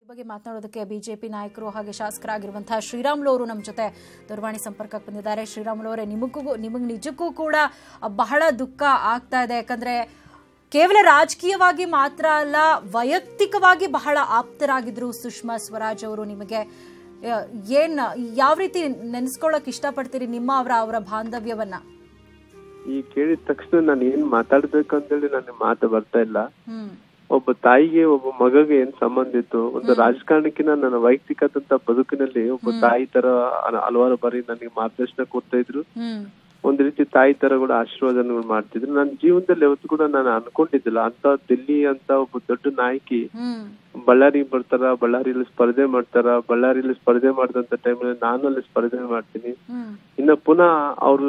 ಬಗ್ಗೆ ಮಾತನಾಡೋದಕ್ಕೆ ಬಿಜೆಪಿ ನಾಯಕರು ಹಾಗೆ ಶಾಸಕರಾಗಿರುವಂತಹ ಶ್ರೀರಾಮುಲು ಅವರು ನಮ್ಮ ಜೊತೆ ದೂರವಾಣಿ ಸಂಪರ್ಕಕ್ಕೆ ಬಂದಿದ್ದಾರೆ ಶ್ರೀರಾಮುಲು ಅವರೇ ನಿಮಗೂ ನಿಮಗೆ ನಿಜಕ್ಕೂ ಕೂಡ ಬಹಳ ದುಃಖ ಆಗ್ತಾ ಇದೆ ಯಾಕಂದ್ರೆ ಕೇವಲ ರಾಜಕೀಯವಾಗಿ ಮಾತ್ರ ಅಲ್ಲ ವೈಯಕ್ತಿಕವಾಗಿ ಬಹಳ ಆಪ್ತರಾಗಿದ್ರು ಸುಷ್ಮಾ ಸ್ವರಾಜ್ ಅವರು ನಿಮಗೆ ಆ, ಏನ್ ಯಾವ ರೀತಿ ನೆನೆಸ್ಕೊಳ್ಳೋಕೆ ಇಷ್ಟಪಡ್ತೀರಿ ನಿಮ್ಮ ಅವರ ಅವರ ಬಾಂಧವ್ಯವನ್ನ ಈ ಕೇಳಿದ ತಕ್ಷಣ ನಾನು ಏನ್ ಮಾತಾಡ್ಬೇಕು ಅಂತೇಳಿ ನನಗೆ ಮಾತು ಬರ್ತಾ ಇಲ್ಲ ಹ್ಮ್ ಒಬ್ಬ ತಾಯಿಗೆ ಒಬ್ಬ ಮಗಗೆ ಏನ್ ಸಂಬಂಧ ಇತ್ತು ಒಂದು ರಾಜಕಾರಣಕ್ಕಿಂತ ನನ್ನ ವೈಯಕ್ತಿಕದಂತ ಬದುಕಿನಲ್ಲಿ ಒಬ್ಬ ತಾಯಿ ತರ ಹಲ- ಹಲವಾರು ಬಾರಿ ನನಗೆ ಮಾರ್ಗದರ್ಶನ ಕೊಡ್ತಾ ಇದ್ರು ಹ್ಮ್ ಒಂದ್ ರೀತಿ ತಾಯಿ ತರ ಕೂಡ ಆಶೀರ್ವಾದಗಳು ಮಾಡ್ತಿದ್ರು ನನ್ನ ಜೀವನದಲ್ಲಿ ಯಾವತ್ತೂ ಕೂಡ ನಾನು ಅನ್ಕೊಂಡಿದ್ದಿಲ್ಲ ಅಂತ ದಿಲ್ಲಿ ಅಂತ ಒಬ್ಬ ದೊಡ್ಡ ನಾಯಕಿ ಹ್ಮ್ ಬಳ್ಳಾರಿ ಬರ್ತಾರ ಬಳ್ಳಾರಿಯಲ್ಲಿ ಸ್ಪರ್ಧೆ ಮಾಡ್ತಾರ ಬಳ್ಳಾರಿಯಲ್ಲಿ ಸ್ಪರ್ಧೆ ಮಾಡಿದಂತ ಟೈಮಲ್ಲಿ ನಾನು ಅಲ್ಲಿ ಸ್ಪರ್ಧೆ ಮಾಡ್ತೀನಿ ಹ್ಮ್ ಇನ್ನ ಪುನಃ ಅವರು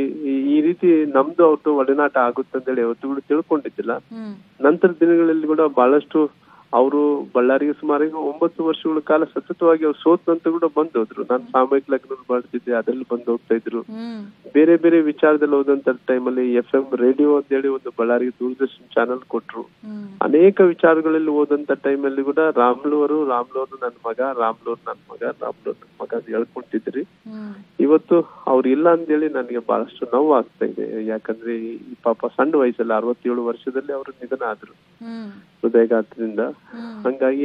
ಈ ರೀತಿ ನಮ್ದು ಅವ್ರದ್ದು ಒಡನಾಟ ಆಗುತ್ತೆ ಅಂತೇಳಿ ಯಾವತ್ತೂ ಕೂಡ ತಿಳ್ಕೊಂಡಿದ್ದಿಲ್ಲ ಹ್ಮ್ ನಂತರ ದಿನಗಳಲ್ಲಿ ಕೂಡ ಬಹಳಷ್ಟು ಅವರು ಬಳ್ಳಾರಿಗೆ ಸುಮಾರು ಈಗ ಒಂಬತ್ತು ವರ್ಷಗಳ ಕಾಲ ಸತತವಾಗಿ ಅವ್ರು ಸೋತಂತ ಕೂಡ ಬಂದ್ ಹೋದ್ರು ನಾನು ಸಾಮೂಹಿಕ ಲಗ್ನ ಮಾಡ್ತಿದ್ದೆ ಅದ್ರಲ್ಲಿ ಬಂದು ಹೋಗ್ತಾ ಇದ್ರು ಹ್ಮ್ ಬೇರೆ ಬೇರೆ ವಿಚಾರದಲ್ಲಿ ಹೋದಂತ ಟೈಮಲ್ಲಿ ಎಫ್ ಎಂ ರೇಡಿಯೋ ಅಂತೇಳಿ ಒಂದು ಬಳ್ಳಾರಿಗೆ ದೂರದರ್ಶನ ಚಾನಲ್ ಕೊಟ್ರು ಹ್ಮ್ ಅನೇಕ ವಿಚಾರಗಳಲ್ಲಿ ಹೋದಂತ ಟೈಮಲ್ಲಿ ಕೂಡ ರಾಮ್ಲೂರು ರಾಮ್ಲೂರು ನನ್ನ ಮಗ ರಾಮ್ಲೂರು ನನ್ನ ಮಗ ರಾಮ್ಲೂರು ನನ್ನ ಮಗ ಅಂತ ಹೇಳ್ಕೊಂತಿದ್ರಿ ಹ್ಮ್ ಇವತ್ತು ಅವ್ರು ಇಲ್ಲ ಅಂತೇಳಿ ನನಗೆ ಬಹಳಷ್ಟು ನೋವು ಆಗ್ತಾ ಇದೆ ಯಾಕಂದ್ರೆ ಈ ಪಾಪ ಸಣ್ಣ ವಯಸ್ಸಲ್ಲಿ ಅರವತ್ತೇಳು ವರ್ಷದಲ್ಲಿ ಅವರು ನಿಧನ ಆದ್ರು ಹ್ಮ್ ಹೃದಯಘಾತದಿಂದ ಹ್ಮ್ ಹಂಗಾಗಿ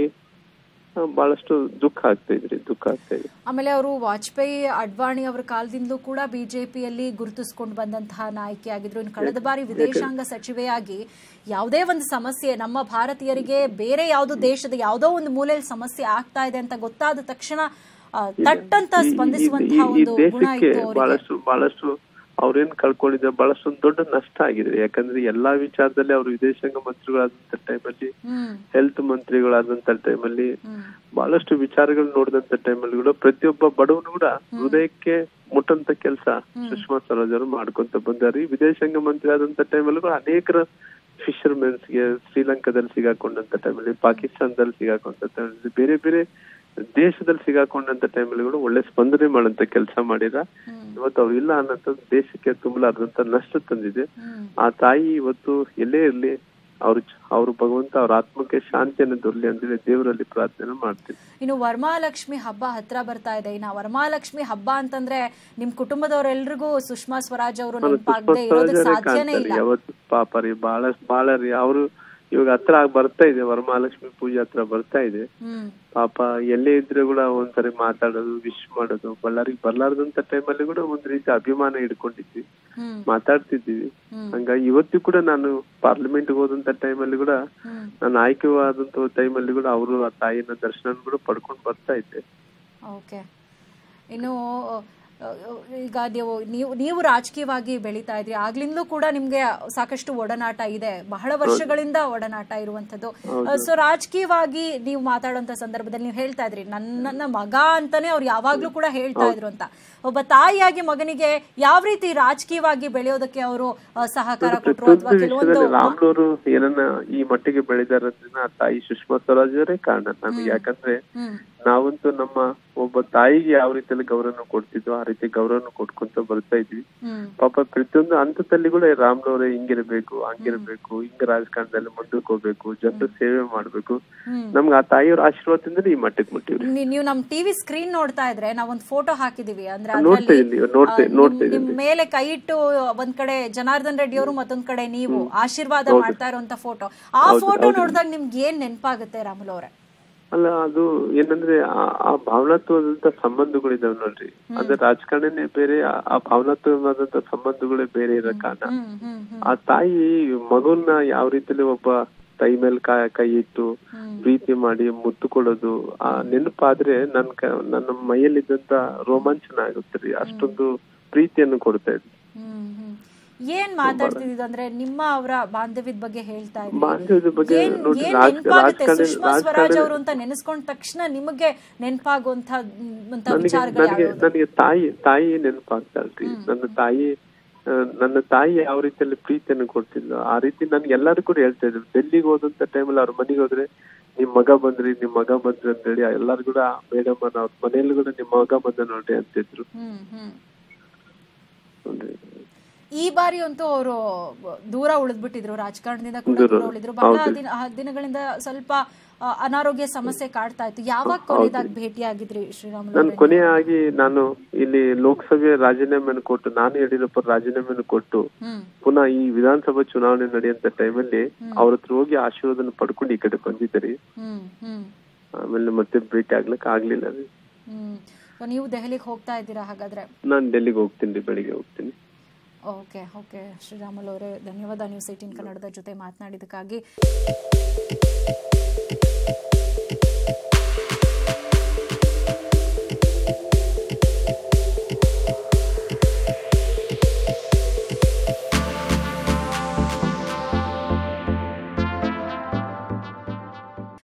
ಆ, ಬಹಳಷ್ಟು ದುಃಖ ಆಗ್ತಾ ಇದ್ರಿ ದುಃಖ ಆಗ್ತಾ ಇದೆ ಆಮೇಲೆ ಅವರು ವಾಜಪೇಯಿ ಅಡ್ವಾಣಿ ಅವರ ಕಾಲದಿಂದಲೂ ಕೂಡ ಬಿಜೆಪಿಯಲ್ಲಿ ಗುರುತಿಸ್ಕೊಂಡು ಬಂದಂತಹ ನಾಯಕಿ ಆಗಿದ್ರು ಇನ್ನು ಕಳೆದ ಬಾರಿ ವಿದೇಶಾಂಗ ಸಚಿವೆಯಾಗಿ ಯಾವುದೇ ಒಂದು ಸಮಸ್ಯೆ ನಮ್ಮ ಭಾರತೀಯರಿಗೆ ಬೇರೆ ಯಾವುದೋ ದೇಶದ ಯಾವುದೋ ಒಂದು ಮೂಲೆಯಲ್ಲಿ ಸಮಸ್ಯೆ ಆಗ್ತಾ ಇದೆ ಅಂತ ಗೊತ್ತಾದ ತಕ್ಷಣ ಆ, ತಟ್ಟಂತ ಈ- ಈ- ಸ್ಪಂದಿಸುವಂತಹ ಈ- ಈ ಒಂದು ಗುಣ ದೇಶಕ್ಕೆ ಇತ್ತು ಅವರಿಗೆ ಬಹಳಷ್ಟು ಬಹಳಷ್ಟು ಅವ್ರೇನ್ ಕಳ್ಕೊಂಡಿದ್ದಾರೆ ಬಹಳಷ್ಟು ಒಂದು ದೊಡ್ಡ ನಷ್ಟ ಆಗಿದೆ ಯಾಕಂದ್ರೆ ಎಲ್ಲಾ ವಿಚಾರದಲ್ಲಿ ಅವರು ವಿದೇಶಾಂಗ ಮಂತ್ರಿಗಳಾದಂತ ಟೈಮಲ್ಲಿ ಹ್ಮ್ ಹೆಲ್ತ್ ಮಂತ್ರಿಗಳಾದಂತ ಟೈಮಲ್ಲಿ ಹ್ಮ್ ಬಹಳಷ್ಟು ವಿಚಾರಗಳು ನೋಡಿದಂತ ಟೈಮಲ್ಲಿ ಕೂಡ ಪ್ರತಿಯೊಬ್ಬ ಬಡವನು ಕೂಡ ಹೃದಯಕ್ಕೆ ಮುಟ್ಟಂತ ಕೆಲಸ ಸುಷ್ಮಾ ಸ್ವರಾಜ್ ಅವರು ಮಾಡ್ಕೊಂತ ಬಂದಾರೆ ಈ ವಿದೇಶಾಂಗ ಮಂತ್ರಿ ಆದಂತ ಟೈಮಲ್ಲಿ ಕೂಡ ಅನೇಕರ ಫಿಶರ್ಮೆನ್ಸ್ ಗೆ ಶ್ರೀಲಂಕಾದಲ್ಲಿ ಸಿಗಾಕೊಂಡಂತ ಟೈಮಲ್ಲಿ ಪಾಕಿಸ್ತಾನದಲ್ಲಿ ಸಿಗಾಕೊಂಡ ಟೈಮಲ್ಲಿ ಬೇರೆ ಬೇರೆ ದೇಶದಲ್ಲಿ ಸಿಗಾಕೊಂಡಂತ ಟೈಮಲ್ಲಿ ಕೂಡ ಒಳ್ಳೆ ಸ್ಪಂದನೆ ಮಾಡಂತ ಕೆಲಸ ಮಾಡಿರ ಹ್ಮ್ ಇವತ್ತು ಅವ್ರು ಇಲ್ಲ ಅನ್ನೋಂಥದ್ದು ದೇಶಕ್ಕೆ ತುಂಬಲಾರ್ದಂತ ನಷ್ಟ ತಂದಿದೆ ಹ್ಮ್ ಆ ತಾಯಿ ಇವತ್ತು ಎಲ್ಲೇ ಇರ್ಲಿ ಅವ್ರು ಅವ್ರು ಭಗವಂತ ಅವ್ರ ಆತ್ಮಕ್ಕೆ ಶಾಂತಿಯನ್ನು ದೊರಲಿ ಅಂತೇಳಿ ದೇವರಲ್ಲಿ ಪ್ರಾರ್ಥನೆ ಮಾಡ್ತೀನಿ ಇನ್ನು ವರಮಹಾಲಕ್ಷ್ಮಿ ಹಬ್ಬ ಹತ್ರ ಬರ್ತಾ ಇದೆ ಇನ್ನು ಆ ವರಮಹಾಲಕ್ಷ್ಮಿ ಹಬ್ಬ ಅಂತಂದ್ರೆ ನಿಮ್ ಕುಟುಂಬದವರೆಲ್ರಿಗೂ ಸುಷ್ಮಾ ಸ್ವರಾಜ್ ಅವರು ನೆನಪಾಗದೆ ಇರೋದಕ್ಕೆ ಸಾಧ್ಯನೇ ಇಲ್ಲ ಯಾವತ್ತು ಪಾಪ ರೀ ಬಹಳ ಬಹಳ ರೀ ಅವರು ಇವಾಗ ಹತ್ರ ಆಗ್ ಬರ್ತಾ ಇದೆ ವರಮಹಾಲಕ್ಷ್ಮಿ ಪೂಜೆ ಹತ್ರ ಬರ್ತಾ ಇದೆ ಹ್ಮ್ ಪಾಪ ಎಲ್ಲೇ ಇದ್ರೆ ಕೂಡ ಒಂದ್ಸರಿ ಮಾತಾಡೋದು ವಿಶ್ ಮಾಡೋದು ಬಳ್ಳಾರಿಗೆ ಬರ್ಲಾರ್ದಂತ ಟೈಮಲ್ಲಿ ಕೂಡ ಒಂದ್ ರೀತಿ ಅಭಿಮಾನ ಇಟ್ಕೊಂಡಿದ್ವಿ ಹ್ಮ್ ಮಾತಾಡ್ತಿದ್ದೀವಿ ಹ್ಮ್ ಹಂಗಾಗಿ ಇವತ್ತು ಕೂಡ ನಾನು ಪಾರ್ಲಿಮೆಂಟ್ ಹೋದಂತ ಟೈಮಲ್ಲಿ ಕೂಡ ಹ್ಮ್ ನಾನು ಆಯ್ಕೆ ಆದಂತ ಟೈಮಲ್ಲಿ ಕೂಡ ಅವರು ಆ ತಾಯಿನ ದರ್ಶನ ಕೂಡ ಪಡ್ಕೊಂಡು ಬರ್ತಾ ಇದ್ದೆ ಓಕೆ ಇನ್ನು ಅ, ಈಗ ನೀವು ನೀವು ನೀವು ರಾಜಕೀಯವಾಗಿ ಬೆಳೀತಾ ಇದ್ರಿ ಆಗ್ಲಿಂದಲೂ ಕೂಡ ನಿಮ್ಗೆ ಸಾಕಷ್ಟು ಒಡನಾಟ ಇದೆ ಬಹಳ ವರ್ಷಗಳಿಂದ ಒಡನಾಟ ಇರುವಂತದ್ದು ಸೊ ರಾಜಕೀಯವಾಗಿ ನೀವು ಮಾತಾಡುವಂತ ಸಂದರ್ಭದಲ್ಲಿ ನೀವು ಹೇಳ್ತಾ ಇದ್ರಿ ನನ್ನ ನನ್ನ ಮಗ ಅಂತಾನೆ ಅವ್ರು ಯಾವಾಗ್ಲೂ ಕೂಡ ಹೇಳ್ತಾ ಇದ್ರು ಅಂತ ಒಬ್ಬ ತಾಯಿಯಾಗಿ ಮಗನಿಗೆ ಯಾವ ರೀತಿ ರಾಜಕೀಯವಾಗಿ ಬೆಳೆಯೋದಕ್ಕೆ ಅವರು ಸಹಕಾರ ಕೊಟ್ಟರು ಅಥವಾ ಪ್ರತಿಯೊಂದು ಕೆಲವೊಂದು ವಿಷಯದಲ್ಲಿ ರಾಮ್ಲೂರು ಏನನ್ನ ಈ ಮಟ್ಟಿಗೆ ಬೆಳೆದಾರೆ ಅಂದ್ರೆ ಆ ತಾಯಿ ಸುಷ್ಮಾ ಸ್ವರಾಜ್ ಅವರೇ ಕಾರಣ ನಮ್ಗೆ ಯಾಕಂದ್ರೆ ಹ್ಮ್ ನಾವಂತೂ ನಮ್ಮ ಒಬ್ಬ ತಾಯಿಗೆ ಯಾವ ರೀತಿಯಲ್ಲಿ ಗೌರವನ ಕೊಡ್ತಿದ್ವೋ ಆ ರೀತಿ ಗೌರವನ ಕೊಟ್ಕೊಂತ ಬರ್ತಾ ಇದ್ವಿ ಹ್ಮ್ ಪಾಪ ಪ್ರತಿಯೊಂದು ಹಂತದಲ್ಲಿ ಕೂಡ ರಾಮ್ನವ್ರೆ ಹಿಂಗಿರ್ಬೇಕು ಹಂಗಿರ್ಬೇಕು ಹಿಂಗ ರಾಜಕಾರಣದಲ್ಲಿ ಮುಂದಕ್ಕೆ ಹೋಗ್ಬೇಕು ಜನರ ಸೇವೆ ಮಾಡ್ಬೇಕು ಹ್ಮ್ ನಮ್ಗೆ ಆ ತಾಯಿಯವ್ರ ಆಶೀರ್ವಾದದಿಂದಲೇ ಈ ಮಟ್ಟಕ್ಕೆ ಮುಟ್ಟಿವ್ರಿ ನೀ- ನೀವು ನಮ್ ಟಿವಿ ಸ್ಕ್ರೀನ್ ನೋಡ್ತಾ ಇದ್ರೆ ನಾವೊಂದ್ ಫೋಟೋ ಹಾಕಿದೀವಿ ಅಂದ್ರೆ ನೋಡ್ತಾ ಅದ್ರಲ್ಲಿ, ಇದೀನಿ ನೋಡ್ತಾ ಆ, ನೋಡ್ತಾ ನಿಮ್- ನಿಮ್ ಇದೀನಿ ಮೇಲೆ ಕೈ ಇಟ್ಟು ಒಂದ್ ಕಡೆ ಜನಾರ್ದನ್ ರೆಡ್ಡಿ ಅವರು ಮತ್ತೊಂದ್ ಕಡೆ ನೀವು ಆಶೀರ್ವಾದ ಮಾಡ್ತಾ ಇರುವಂತ ಫೋಟೋ ಆ ಫೋಟೋ ನೋಡಿದಾಗ ನಿಮ್ಗೆ ಏನ್ ನೆನಪಾಗುತ್ತೆ ರಾಮುಲು ಅವರೇ ಅಲ್ಲ ಅದು ಏನಂದ್ರೆ ಆ- ಆ ಭಾವನಾತ್ಮಕವಾದಂತ ಸಂಬಂಧಗಳಿದಾವೆ ನೋಡ್ರಿ ಅಂದ್ರೆ ರಾಜಕಾರಣನೇ ಬೇರೆ ಆ- ಆ ಭಾವನಾತ್ಮಕವಾದಂತ ಸಂಬಂಧಗಳೇ ಬೇರೆ ಇರೋ ಕಾರಣ ಹ್ಮ್ ಹ್ಮ್ ಹ್ಮ್ ಆ ತಾಯಿ ಮಗುನ ಯಾವ ರೀತಿಲಿ ಒಬ್ಬ ಕೈ ಮೇಲೆ ಕೈ ಕೈ ಇಟ್ಟು ಹ್ಮ್. ಪ್ರೀತಿ ಮಾಡಿ ಮುತ್ತು ಕೊಡೋದು ಆ ನೆನಪಾದ್ರೆ ನನ್ ಕ ನನ್ನ ಮೈಯಲ್ಲಿದ್ದಂತ ರೋಮಾಂಚನ ಆಗುತ್ತೆ ರೀ ಅಷ್ಟೊಂದು ಪ್ರೀತಿಯನ್ನು ಕೊಡ್ತಾ ಇದ್ವಿ ಹ್ಮ್ ಹ್ಮ್ ಏನ್ ಮಾತಾಡ್ತಿದ್ದು ಅಂದ್ರೆ ನಿಮ್ಮ ಅವರ ಬಾಂಧವ್ಯದ ಬಗ್ಗೆ ಹೇಳ್ತಾ ಇದ್ರಿ ಬಾಂಧವ್ಯದ ಬಗ್ಗೆ ಏನ್ ನೋಡ್ರಿ ಏನ್ ರಾಜ- ನೆನಪಾಗುತ್ತೆ ರಾಜಕಾರಣ ಸುಷ್ಮಾ ಸ್ವರಾಜ್ ರಾಜಕಾರಣ ಅವರು ಅಂತ ನೆನೆಸ್ಕೊಂಡ ತಕ್ಷಣ ನಿಮಗೆ ನೆನಪಾಗುವಂತ ಅಂತ ನನಗೆ ವಿಚಾರಗಳು ನನಗೆ ಯಾವ್ಯಾವ್ದು ನನಗೆ ತಾಯಿ ತಾಯಿ ನೆನಪಾಗ್ತಾಳ್ರಿ ನನ್ನ ತಾಯಿ ಆ, ನನ್ನ ತಾಯಿ ಯಾವ ರೀತಿಯಲ್ಲಿ ಪ್ರೀತಿಯನ್ನು ಕೊಡ್ತಿದ್ಲು ಆ ರೀತಿ ನನ್ಗೆ ಎಲ್ಲರೂ ಕೂಡ ಹೇಳ್ತಾ ಇದ್ರು ಡೆಲ್ಲಿಗೆ ಹೋದಂತ ಟೈಮಲ್ಲಿ ಅವ್ರ ಮನೆಗೆ ಹೋದ್ರೆ ನಿಮ್ ಮಗ ಬಂದ್ರಿ ನಿಮ್ ಮಗ ಬಂದ್ರಿ ಅಂತ ಹೇಳಿ ಎಲ್ಲಾರು ಕೂಡ ಮೇಡಮ್ ಅವ್ರ ಮನೆಯಲ್ಲಿ ಕೂಡ ನಿಮ್ ಮಗ ಬಂದ ನೋಡ್ರಿ ಅಂತಿದ್ರು ಹ್ಮ್ ಹ್ಮ್ ನೋಡ್ರಿ. ಈ ಬಾರಿ ಅಂತೂ ಅವರು ದೂರ ಉಳಿದ್ಬಿಟ್ಟಿದ್ರು ರಾಜಕಾರಣದಿಂದ ಕೂಡ ದೂರ ದೂರ ಉಳಿದ್ರು ಬಹಳ ಹೌದು. ದಿನ ಆ ದಿನಗಳಿಂದ ಸ್ವಲ್ಪ ಆ, ಅನಾರೋಗ್ಯ ಸಮಸ್ಯೆ ಕಾಡ್ತಾ ಇತ್ತು ಯಾವಾಗ ಕೊನೆದಾಗಿ ಭೇಟಿಯಾಗಿದ್ರಿ ಶ್ರೀರಾಮುಲು ನಾನು ಅವರೇ? ಕೊನೆಯಾಗಿ ನಾನು ಇಲ್ಲಿ ಲೋಕಸಭೆ ರಾಜೀನಾಮೆಯನ್ನು ಕೊಟ್ಟು ನಾನು ಯಡಿಯೂರಪ್ಪ ರಾಜೀನಾಮೆಯನ್ನು ಕೊಟ್ಟು ಹ್ಮ್ ಪುನಃ ಈ ವಿಧಾನಸಭಾ ಚುನಾವಣೆ ನಡೆಯುವಂತ ಟೈಮಲ್ಲಿ ಅವ್ರ ಹತ್ರ ಹೋಗಿ ಆಶೀರ್ವಾದನ ಪಡ್ಕೊಂಡು ಈ ಕಡೆ ಬಂದಿದ್ದೆ ರೀ ಹ್ಮ್ ಹ್ಮ್ ಆಮೇಲೆ ಮತ್ತೆ ಭೇಟಿ ಆಗ್ಲಿಕ್ಕೆ ಆಗ್ಲಿಲ್ಲ ರೀ ಹ್ಮ್ So, ನೀವು ದೆಹಲಿಗೆ ಹೋಗ್ತಾ ಇದ್ದೀರಾ ಹಾಗಾದ್ರೆ ನಾನ್ ಡೆಲ್ಲಿಗೆ ಹೋಗ್ತೀನಿ ರೀ ಬೆಳಿಗ್ಗೆ ಹೋಗ್ತೀನಿ ಓಕೆ ಓಕೆ ಶ್ರೀರಾಮುಲು ಅವರೇ ಧನ್ಯವಾದ ನ್ಯೂಸ್ ಏಟೀನ್ ಕನ್ನಡದ ಜೊತೆ ಮಾತನಾಡಿದಕ್ಕಾಗಿ